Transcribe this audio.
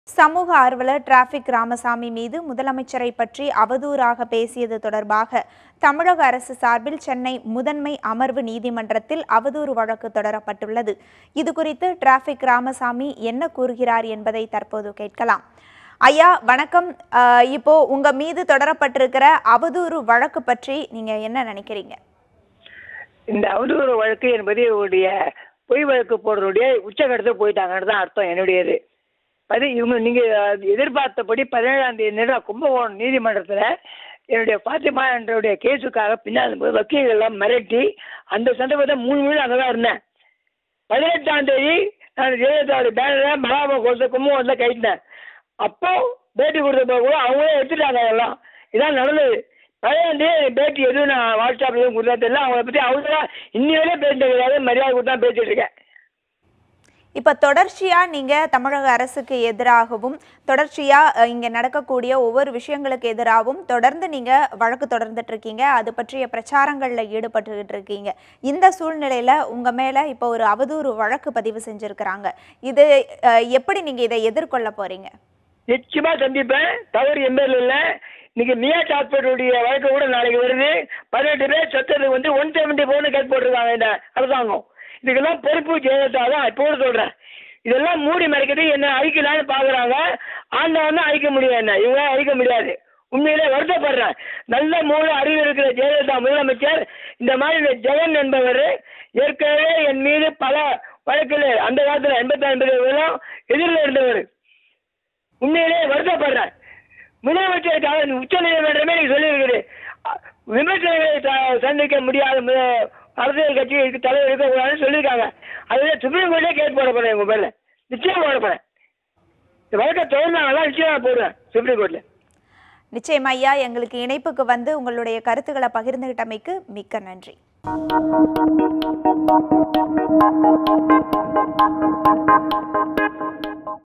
சமூக ஆர்வலர் டிராபிக் ராமசாமி மீது முதலமைச்சரை பற்றி அவதூறாக பேசியது தொடர்பாக தமிழக அரசு சார்பில் சென்னை முதன்மை அமர்வு நீதிமன்றத்தில் அவதூறு வழக்கு தொடரப்பட்டுள்ளது இது குறித்து டிராபிக் ராமசாமி என்ன கூறுகிறார் என்பதை தற்போது கேட்கலாம் ஐயா வணக்கம் அஹ், இப்போ உங்க மீது தொடரப்பட்டிருக்கிற அவதூறு வழக்கு பற்றி நீங்க என்ன நினைக்கிறீங்க இந்த அவதூறு வழக்கு என்பது இவருடைய பொய் வழக்கு போடுறதுடைய உச்சகட்டத்தில் போயிட்டாங்கன்னு தான் அர்த்தம் என்னுடையது அது இவங்க நீங்கள் எதிர்பார்த்தபடி பதினேழாம் தேதி நேரம் கும்பகோணம் நீதிமன்றத்தில் என்னுடைய பாத்திமா என்றுடைய கேஸுக்காக பின்னால் வக்கீல்கள் எல்லாம் மிரட்டி அந்த சந்தர்ப்பத்தில் மூணு மணி அங்கே தான் இருந்தேன் பதினெட்டாம் தேதி நான் ஜெயலலிதாவுடைய பேனரை மகாபா கோச கும்பகோணத்தில் கைட்டினேன் அப்போ பேட்டி கொடுத்தப்போ கூட அவங்களே எடுத்துட்டாங்க அதெல்லாம் இதான் நடந்தது பதினேழாம் தேதி பேட்டி எதுவும் நான் வாட்ஸ்அப்ல எதுவும் கொடுத்தா தெரியல அவங்கள பற்றி அவங்க இன்னையோட பேசிட்டு கிடையாது மரியாதை கொடுத்து தான் பேசிட்டு இருக்கேன் இப்ப தொடர்ச்சியா நீங்க தமிழக அரசுக்கு எதிராகவும் தொடர்ச்சியா அஹ், இங்க நடக்கக்கூடிய ஒவ்வொரு விஷயங்களுக்கு எதிராகவும் தொடர்ந்து நீங்க வழக்கு தொடர்ந்துட்டு இருக்கீங்க அது பற்றிய பிரச்சாரங்கள்ல ஈடுபட்டுக்கிட்டு இருக்கீங்க இந்த சூழ்நிலையில உங்க மேல இப்போ ஒரு அவதூறு வழக்கு பதிவு செஞ்சிருக்கிறாங்க இது அஹ், எப்படி நீங்க இதை எதிர்கொள்ள போறீங்க நிச்சயமா சந்திப்பேன் தவறு எம்பேர்ல இல்ல இன்னைக்கு மியாட் ஹாஸ்பிட்டலுடைய வழக்கு கூட நாளைக்கு வருது பதினெட்டு பேர் செத்ததுக்கு வந்து ஒன் செவன்டி போர்னு கேட் போட்டிருக்காங்க இந்த அரசாங்கம் இதுக்கெல்லாம் பொறுப்பு ஜெயலலிதா தான் இப்போ கூட சொல்றேன் இதெல்லாம் மூடி மறைக்கிறது என்ன அழிக்கலாம்னு பாக்குறாங்க ஆண்டவன் தான் அழிக்க முடியும் என்ன இவங்க அழிக்க முடியாது உண்மையிலே வருத்தப்படுறேன் நல்ல மூல அறிவு இருக்கிற ஜெயலலிதா முதலமைச்சர் இந்த மாதிரி இந்த ஜெகன் என்பவர் ஏற்கனவே என் மீது பல வழக்கில் அந்த காலத்தில் எண்பத்தி ஐம்பது எதிரில் இருந்தவர் உண்மையிலே வருத்தப்படுறேன் முதலமைச்சருக்காக உச்ச நீதிமன்றமே நீங்க சொல்லியிருக்குது அ, விமர்சனங்களை த- சந்திக்க முடியாத மு- அரசியல் கட்சி தலைவர் இருக்கக்கூடாதுன்னு சொல்லியிருக்காங்க அதுவே சுப்ரீம் கோர்ட்டே கேட் போட போறேன் உங்க பேர்ல நிச்சயம் போட போறேன் இந்த வழக்கை தொடர்ந்தாங்கன்னா நிச்சயம் நான் போடுவேன் சுப்ரீம் கோர்ட்ல நிச்சயம் ஐயா எங்களுக்கு இணைப்புக்கு வந்து உங்களுடைய கருத்துக்களை பகிர்ந்துகிட்டமைக்கு மிக்க நன்றி